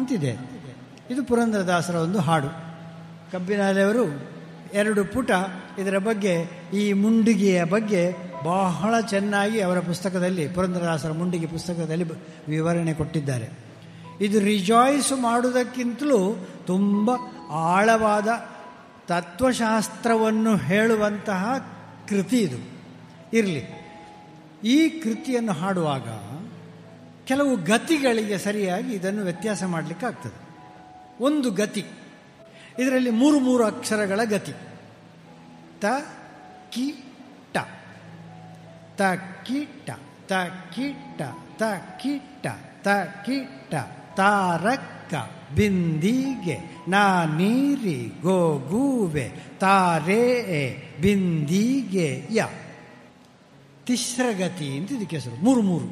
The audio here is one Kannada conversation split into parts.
ಅಂತಿದೆ ಇದು ಪುರಂದರದಾಸರ ಒಂದು ಹಾಡು ಕಬ್ಬಿನಾಲೆಯವರು ಎರಡು ಪುಟ ಇದರ ಬಗ್ಗೆ ಈ ಮುಂಡಿಗೆಯ ಬಗ್ಗೆ ಬಹಳ ಚೆನ್ನಾಗಿ ಅವರ ಪುಸ್ತಕದಲ್ಲಿ ಪುರಂದರದಾಸರ ಮುಂಡಿಗೆ ಪುಸ್ತಕದಲ್ಲಿ ಬ- ವಿವರಣೆ ಕೊಟ್ಟಿದ್ದಾರೆ ಇದು ರಿಜಾಯ್ಸ್ ಮಾಡುವುದಕ್ಕಿಂತಲೂ ತುಂಬ ಆಳವಾದ ತತ್ವಶಾಸ್ತ್ರವನ್ನು ಹೇಳುವಂತಹ ಕೃತಿ ಇದು ಇರಲಿ ಈ ಕೃತಿಯನ್ನು ಹಾಡುವಾಗ ಕೆಲವು ಗತಿಗಳಿಗೆ ಸರಿಯಾಗಿ ಇದನ್ನು ವ್ಯತ್ಯಾಸ ಮಾಡಲಿಕ್ಕಾಗ್ತದೆ ಒಂದು ಗತಿ ಇದರಲ್ಲಿ ಮೂರು ಮೂರು ಅಕ್ಷರಗಳ ಗತಿ ತ ಕಿ ಟ ತ ಕಿ ಟ ತ ಕಿ ಟ ತ ಕಿ ಟ ತ ಕಿ ಟ ತಾರಕ್ಕ ಬಿಂದಿಗೆ ನಾ ನೀರಿ ಗೋಗೂವೆ ತಾರೆ ಬಿಂದಿಗೆ ಯ ತಿಸ್ರಗತಿ ಅಂತ ಇದಕ್ಕೆ ಹೆಸರು ಮೂರು ಮೂರು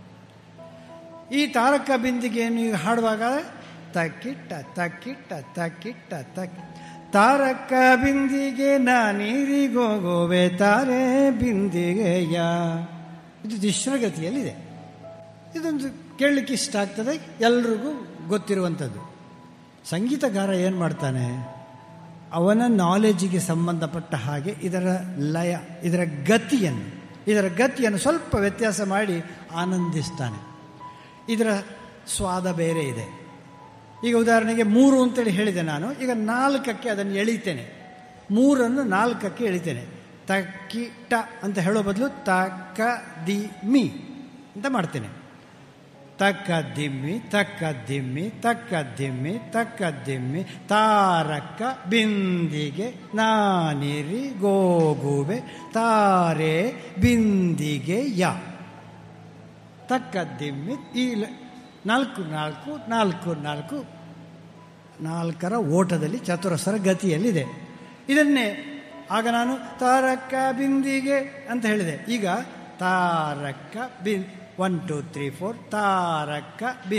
ಈ ತಾರಕ ಬಿಂದಿಗೆಯನ್ನು ಈಗ ಹಾಡುವಾಗ ತಕ್ಕಿಟ್ಟ ತಕ್ಕಿಟ್ಟ ತಕ್ಕಿಟ್ಟ ತಕ್ ತಾರಕ ಬಿಂದಿಗೆ ನಾ ನೀರಿಗೋಗೋವೆ ತಾರೆ ಬಿಂದಿಗೆಯ ಇದು ತಿಸ್ರಗತಿಯಲ್ಲಿದೆ ಇದೊಂದು ಕೇಳಲಿಕ್ಕೆ ಇಷ್ಟ ಆಗ್ತದೆ ಎಲ್ರಿಗೂ ಗೊತ್ತಿರುವಂಥದ್ದು ಸಂಗೀತಗಾರ ಏನು ಮಾಡ್ತಾನೆ ಅವನ ನಾಲೆಜಿಗೆ ಸಂಬಂಧಪಟ್ಟ ಹಾಗೆ ಇದರ ಲಯ ಇದರ ಗತಿಯನ್ನು ಇದರ ಗತಿಯನ್ನು ಸ್ವಲ್ಪ ವ್ಯತ್ಯಾಸ ಮಾಡಿ ಆನಂದಿಸ್ತಾನೆ ಇದರ ಸ್ವಾದ ಬೇರೆ ಇದೆ ಈಗ ಉದಾಹರಣೆಗೆ ಮೂರು ಅಂತೇಳಿ ಹೇಳಿದೆ ನಾನು ಈಗ ನಾಲ್ಕಕ್ಕೆ ಅದನ್ನು ಎಳಿತೇನೆ ಮೂರನ್ನು ನಾಲ್ಕಕ್ಕೆ ಎಳಿತೇನೆ ತಕ್ಕಿ ಟ ಅಂತ ಹೇಳೋ ಬದಲು ತಕ್ಕ ದಿ ಮಿ ಅಂತ ಮಾಡ್ತೇನೆ ತಕ್ಕ ದಿಮ್ಮಿ ತಕ್ಕ ದಿಮ್ಮಿ ತಕ್ಕ ದಿಮ್ಮಿ ತಕ್ಕ ದಿಮ್ಮಿ ತಾರಕ್ಕ ಬಿಂದಿಗೆ ನಾನಿರಿ ಗೋಗುವೆ ತಾರೆ ಬಿಂದಿಗೆ ಯ ತಕ್ಕ ದಿಮ್ಮಿ ಈ ಲ- ನಾಲ್ಕು ನಾಲ್ಕು ನಾಲ್ಕು ನಾಲ್ಕು ನಾಲ್ಕರ ಓಟದಲ್ಲಿ ಚತುರಸ್ರ ಗತಿಯಲ್ಲಿದೆ ಇದನ್ನೇ ಆಗ ನಾನು ತಾರಕ್ಕ ಬಿಂದಿಗೆ ಅಂತ ಹೇಳಿದೆ ಈಗ ತಾರಕ್ಕ ಬಿನ್ ಒನ್ ಟೂ ತ್ರೀ ಫೋರ್ ತಾರಕ್ಕ ಬಿನ್